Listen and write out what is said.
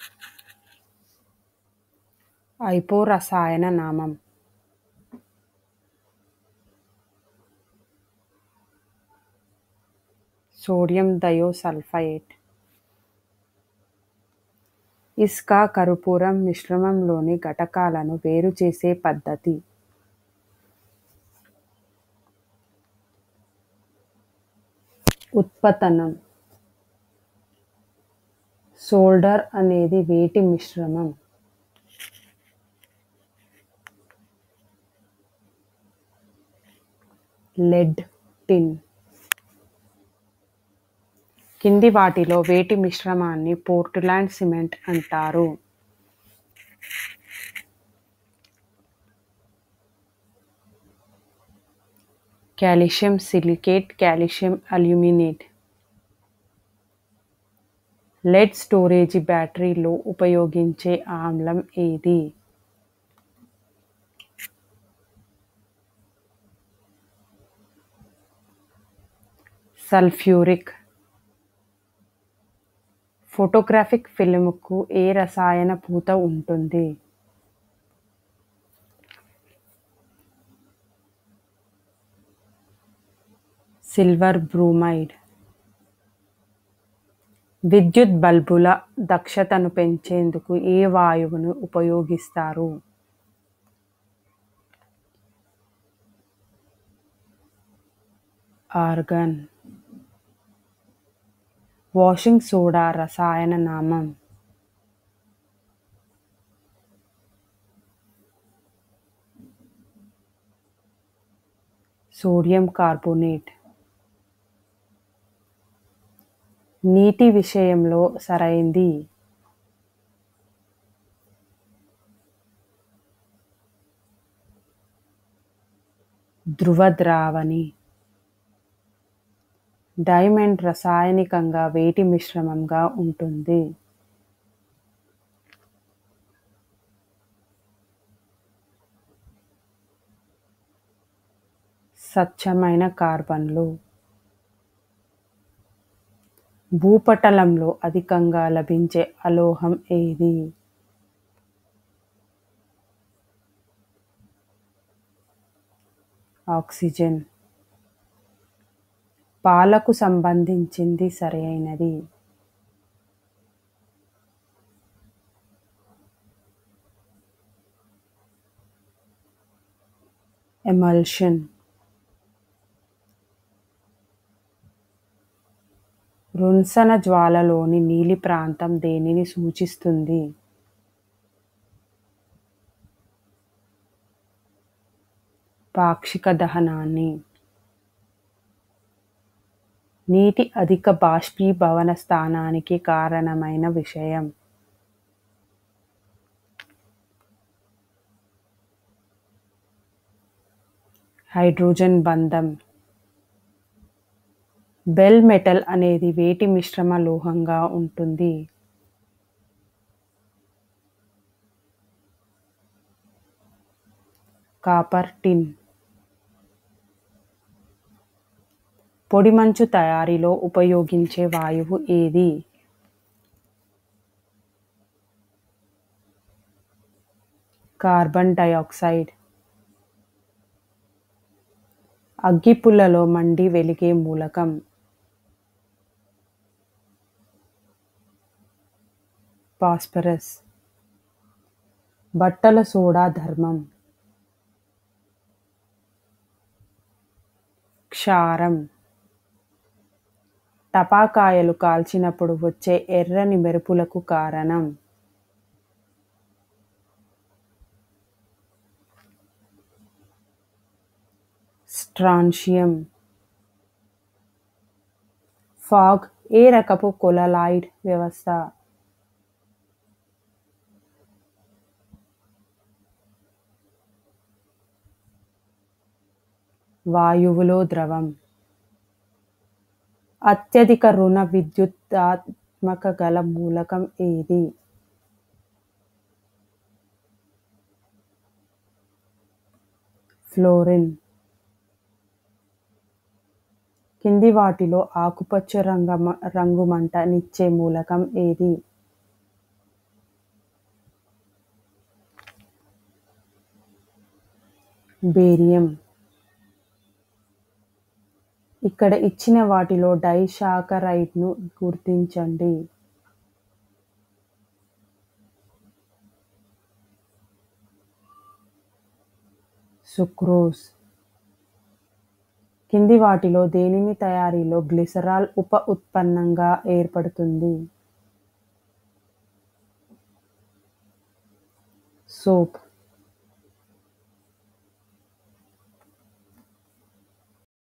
ఐపోరసాయన నామం సోడియం థయోసల్ఫైడ్ ఇసుక కర్పూరం మిశ్రమంలోని ఘటకాలను వేరుచేసే పద్ధతి ఉత్పతనం సోల్డర్ అనేది వేటి మిశ్రమం లెడ్ టిన్ కింది వాటిలో వేటి మిశ్రమాన్ని పోర్ట్లాండ్ సిమెంట్ అంటారు calcium silicate calcium aluminate lead storage బ్యాటరీలో ఉపయోగించే ఆమ్లం ఏది సల్ఫ్యూరిక్ ఫోటోగ్రాఫిక్ ఫిల్మ్కు ఏ రసాయన పూత ఉంటుంది సిల్వర్ బ్రోమైడ్ విద్యుత్ బల్బుల దక్షతను పెంచేందుకు ఏ వాయువును ఉపయోగిస్తారు ఆర్గాన్ వాషింగ్ సోడా రసాయన నామం సోడియం కార్బోనేట్ నీటి విషయంలో సరైంది ధృవద్రావణి డైమండ్ రసాయనికంగా వేటి మిశ్రమంగా ఉంటుంది స్వచ్ఛమైన కార్బన్లు భూపటలంలో అధికంగా లభించే అలోహం ఏది ఆక్సిజన్ పాలకు సంబంధించింది సరైనది ఎమల్షన్ రున్సన జ్వాలలోని నీలి ప్రాంతం దేనిని సూచిస్తుంది పాక్షిక దహనాన్ని నీటి అధిక బాష్పీభవన స్థానానికి కారణమైన విషయం హైడ్రోజన్ బంధం బెల్ మెటల్ అనేది వేటి మిశ్రమ లోహంగా ఉంటుంది కాపర్ టిన్ పొడిమంచు తయారీలో ఉపయోగించే వాయువు ఏది కార్బన్ డయాక్సైడ్ అగ్గిపుల్లలో మండి వెలిగే మూలకం ఫాస్ఫరస్ బట్టల సోడా ధర్మం క్షారం టపాకాయలు కాల్చినప్పుడు వచ్చే ఎర్రని మెరుపులకు కారణం స్ట్రాన్షియం ఫాగ్ ఏ రకపు కొలలాయిడ్ వ్యవస్థ వాయువులో ద్రవం అత్యధిక రుణ విద్యుత్తాత్మక గల మూలకం ఏది ఫ్లోరిన్ కింది వాటిలో ఆకుపచ్చ రంగ రంగు మంటనిచ్చే మూలకం ఏది బేరియం ఇక్కడ ఇచ్చిన వాటిలో డైసాకరైడ్ను గుర్తించండి సుక్రోజ్ కింది వాటిలో దేనిని తయారీలో గ్లిసరాల్ ఉప ఉత్పన్నంగా ఏర్పడుతుంది సోప్